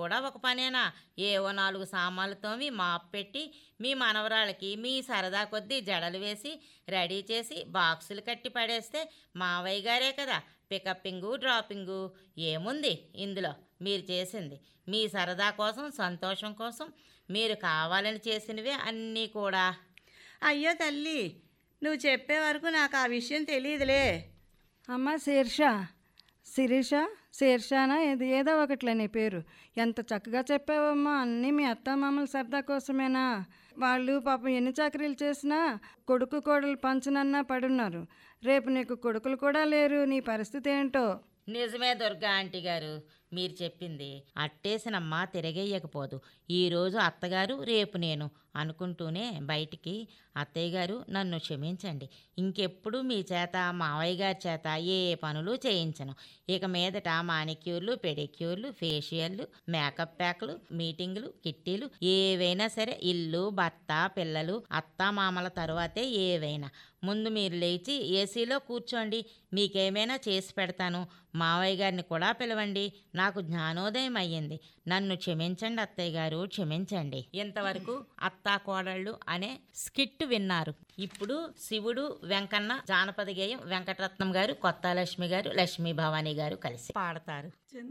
కూడా ఒక పనేనా ఏవో నాలుగు సామాన్లతోవి మాప్ పెట్టి మీ మనవరాళ్ళకి మీ సరదా కొద్దీ జడలు వేసి రెడీ చేసి బాక్సులు కట్టి పడేస్తే మావయ్య గారే కదా పికప్పింగు డ్రాపింగు ఏముంది ఇందులో మీరు చేసింది మీ సరదా కోసం సంతోషం కోసం మీరు కావాలని చేసినవే అన్నీ కూడా అయ్యో తల్లి నువ్వు చెప్పే వరకు నాకు ఆ విషయం తెలియదులే అమ్మ శీర్ష శిరీష శీర్షానా ఏది ఏదో ఒకట్లే నీ పేరు ఎంత చక్కగా చెప్పావమ్మా అన్నీ మీ అత్తమామల సరదా కోసమేనా వాళ్ళు పాపం ఎన్ని చాకరీలు చేసినా కొడుకు కోడలు పంచనన్నా పడున్నారు రేపు నీకు కొడుకులు కూడా లేరు నీ పరిస్థితి ఏంటో నిజమే దుర్గా ఆంటీ గారు మీరు చెప్పింది అట్టేసినమ్మ తిరగేయకపోదు ఈరోజు అత్తగారు రేపు నేను అనుకుంటూనే బయటికి అత్తయ్య గారు నన్ను క్షమించండి ఇంకెప్పుడు మీ చేత మావయ్య గారి చేత ఏ పనులు చేయించను ఇక మీదట మానిక్యూర్లు పెడిక్యూర్లు ఫేషియల్లు మేకప్ ప్యాక్లు మీటింగులు కిట్టీలు ఏవైనా సరే ఇల్లు భర్త పిల్లలు అత్త మామల తరువాతే ఏవైనా ముందు మీరు లేచి ఏసీలో కూర్చోండి మీకేమైనా చేసి పెడతాను మావయ్య గారిని కూడా పిలవండి నాకు జ్ఞానోదయం అయ్యింది నన్ను క్షమించండి అత్తయ్య గారు క్షమించండి ఇంతవరకు అత్తా కోడళ్ళు అనే స్కిట్ విన్నారు ఇప్పుడు శివుడు వెంకన్న జానపద గేయం వెంకటరత్నం గారు కొత్త లక్ష్మి గారు లక్ష్మీ భవానీ గారు కలిసి పాడతారు